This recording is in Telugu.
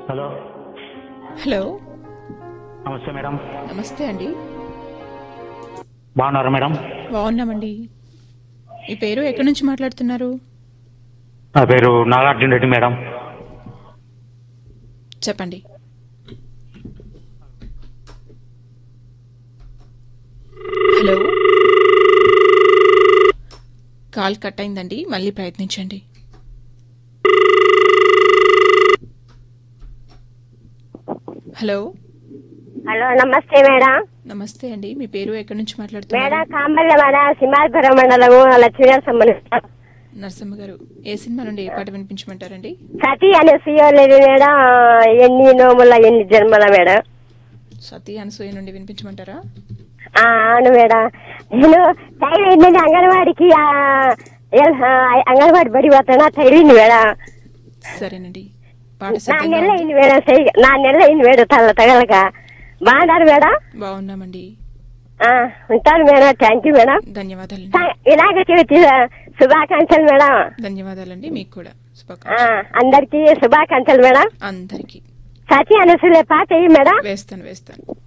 హలో హలో నమస్తే మేడం నమస్తే అండి బాగున్నారా మేడం బాగున్నామండి మీ పేరు ఎక్కడి నుంచి మాట్లాడుతున్నారు నా పేరు నాగార్జున రెడ్డి మేడం చెప్పండి హలో కాల్ కట్ అయిందండి మళ్ళీ ప్రయత్నించండి హలో హలో నమస్తే మేడం నమస్తే అండి మీ పేరు ఎక్కడి నుంచి మేడం మాట్లాడుతున్నారు కాంబల్య మేడం సింహాపురం మండలము లక్ష్మీనరసమ్మ నరసమ్మ గారు ఏ సినిమా నుండి ఏ పాట వినిపించమంటారండి సతీ అనే సీఓ లేదు మేడం ఎన్ని నోముల ఎన్ని జన్మల మేడం సతీ అనసూయ నుండి వినిపించమంటారా ఆ, అవును మేడం నేను టైం ఏంటంటే అంగన్వాడికి ఆ, ఎల్- ఆ, అంగన్వాడి బడి పోతానా తగిలింది మేడం సరేనండి పాట నా సిద్ధంగా నెల ఉంది. అయింది మేడం సై- నా నెల అయింది మేడం తగల తగలక బాగున్నారు మేడం బాగున్నామండి ఆ, ఉంటాను మేడం థ్యాంక్ యూ మేడం ధన్యవాదాలండి స- వినాయక చవితి శుభాకాంక్షలు మేడం ధన్యవాదాలండి మీకు కూడా ఆ, శుభాకాంక్షలు అందరికీ శుభాకాంక్షలు మేడం అందరికి సతీ అనసూయ పాట అయ్యి మేడం వేస్తాను వేస్తాను